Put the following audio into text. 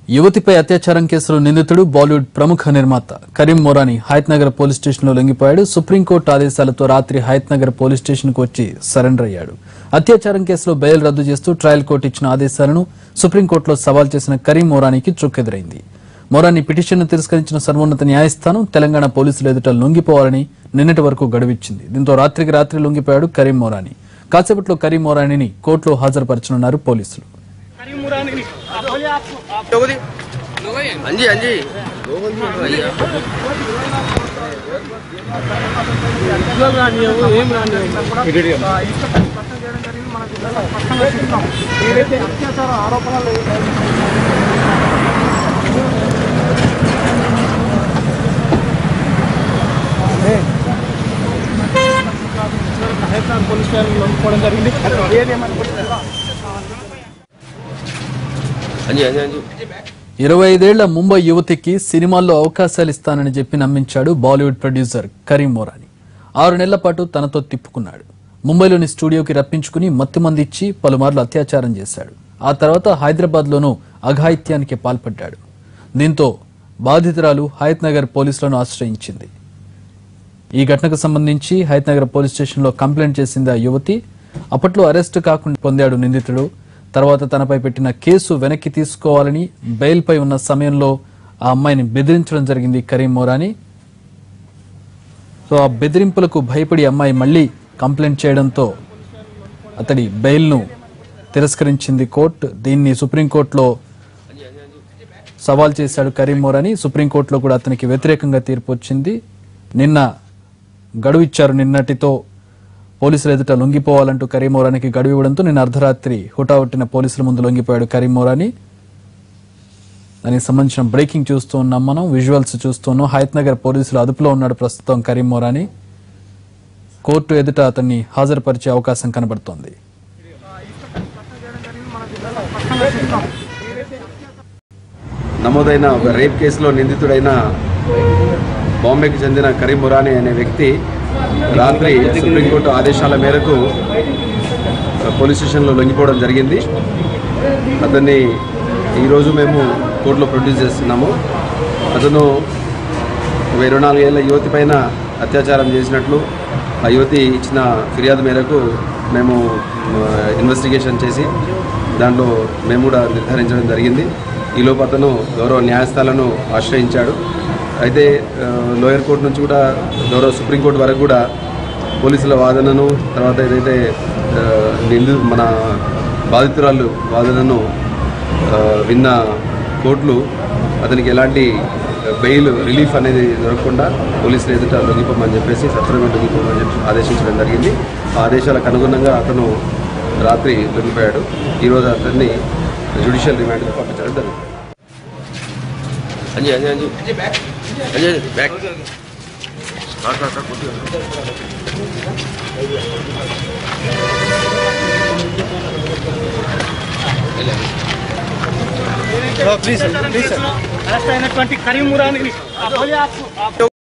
యువతిపై అత్యాచారం కేసులో నిందితుడు బాలీవుడ్ ప్రముఖ నిర్మాత కరీం మొరాని హయత్నగర్ పోలీస్ స్టేషన్లో లొంగిపోయాడు సుప్రీంకోర్టు ఆదేశాలతో రాత్రి హయత్నగర్ పోలీస్ స్టేషన్కు వచ్చి సరెండర్ అయ్యాడు అత్యాచారం కేసులో బెయిల్ రద్దు చేస్తూ ట్రయల్ కోర్టు ఇచ్చిన ఆదేశాలను సుప్రీంకోర్టులో సవాల్ చేసిన కరీం మొరానికి చుక్కెదురైంది మొరాని పిటిషన్ను తిరస్కరించిన సర్వోన్నత న్యాయస్థానం తెలంగాణ పోలీసులు ఎదుట లొంగిపోవాలని నిన్నటి వరకు గడువిచ్చింది దీంతో రాత్రికి రాత్రి లొంగిపోయాడు కరీం మొరాని కాసేపట్లో కరీం మొరానిని కోర్టులో హాజరుపరచనున్నారు పోలీసులు लोगों हाँ जी हाँ जी भैया ఏదైతే అత్యాచార ఆరోపణలు హైదరాబాద్ పోలీస్ స్టేషన్లో అనుకోవడం జరిగింది ఏదేమనుకుంటున్నారు हाँ जी हाँ जी हाँ जी ఇరవై ఐదేళ్ల ముంబై యువతికి సినిమాల్లో అవకాశాలు ఇస్తానని చెప్పి నమ్మించాడు బాలీవుడ్ ప్రొడ్యూసర్ కరీం మోరాని ఆరు నెలల పాటు తనతో తిప్పుకున్నాడు ముంబైలోని స్టూడియోకి రప్పించుకుని మత్తుమంది ఇచ్చి పలుమార్లు అత్యాచారం చేశాడు ఆ తర్వాత హైదరాబాద్లోనూ అఘాయిత్యానికి పాల్పడ్డాడు దీంతో బాధితురాలు హయత్ నగర్ పోలీసులను ఆశ్రయించింది ఈ ఘటనకు సంబంధించి హయత్ నగర్ పోలీస్ స్టేషన్లో కంప్లైంట్ చేసింది ఆ యువతి అప్పట్లో అరెస్టు కాకుండా పొందాడు నిందితుడు తర్వాత తనపై పెట్టిన కేసు వెనక్కి తీసుకోవాలని బెయిల్పై ఉన్న సమయంలో ఆ అమ్మాయిని బెదిరించడం జరిగింది కరీం మోరాని సో ఆ బెదిరింపులకు భయపడి అమ్మాయి మళ్ళీ కంప్లైంట్ చేయడంతో అతడి బెయిల్ను తిరస్కరించింది కోర్టు దీన్ని సుప్రీంకోర్టులో సవాల్ చేశాడు కరీం మోరాని సుప్రీంకోర్టులో కూడా అతనికి వ్యతిరేకంగా తీర్పు వచ్చింది నిన్న గడువు ఇచ్చారు నిన్నటితో పోలీసులు ఎదుట లొంగిపోవాలంటూ కరీం మోరానికి గడువు ఇవ్వడంతో నిన్న అర్ధరాత్రి హుటాహుట్టిన పోలీసుల ముందు లొంగిపోయాడు కరీం మోరాని దానికి సంబంధించిన బ్రేకింగ్ చూస్తూ ఉన్నాం మనం విజువల్స్ చూస్తూ ఉన్నాం హయత్ నగర్ పోలీసులు అదుపులో ఉన్నాడు ప్రస్తుతం కరీం మోరాని కోర్టు ఎదుట అతన్ని హాజరుపరిచే అవకాశం కనబడుతోంది నమోదైన ఒక రేప్ కేసులో నిందితుడైన బాంబేకి చెందిన కరీం మురాని అనే వ్యక్తి రాత్రి సుప్రీంకోర్టు ఆదేశాల మేరకు పోలీస్ స్టేషన్లో లొంగిపోవడం జరిగింది అతన్ని ఈరోజు మేము కోర్టులో ప్రొడ్యూస్ చేస్తున్నాము అతను ఒక ఇరవై నాలుగేళ్ల యువతి పైన అత్యాచారం చేసినట్లు ఆ యువతి ఇచ్చిన ఫిర్యాదు మేరకు మేము ఇన్వెస్టిగేషన్ చేసి దాంట్లో మేము కూడా నిర్ధారించడం జరిగింది ఈలోపు అతను గౌరవ న్యాయస్థానాలను ఆశ్రయించాడు అయితే ఆ, లోయర్ కోర్టు నుంచి కూడా గౌరవ సుప్రీంకోర్టు వరకు కూడా పోలీసుల వాదనను తర్వాత ఏదైతే ఆ, నిండు మన బాధితురాలు వాదనను ఆ, విన్న కోర్టులు అతనికి ఎలాంటి బెయిల్ రిలీఫ్ అనేది దొరకకుండా పోలీసులు ఎదుట లొంగిపోమని చెప్పేసి సత్వరమే లొంగిపోమని చెప్పి ఆదేశించడం జరిగింది ఆ ఆదేశాలకు అనుగుణంగా అతను రాత్రి లొంగిపోయాడు ఈరోజు అతన్ని జ్యుడిషియల్ రిమాండ్కి పంపించడం జరిగింది हाँ जी हाँ जी हाँ जी हाँ जी back start start start please please arrest అయినటువంటి కరీం మురాని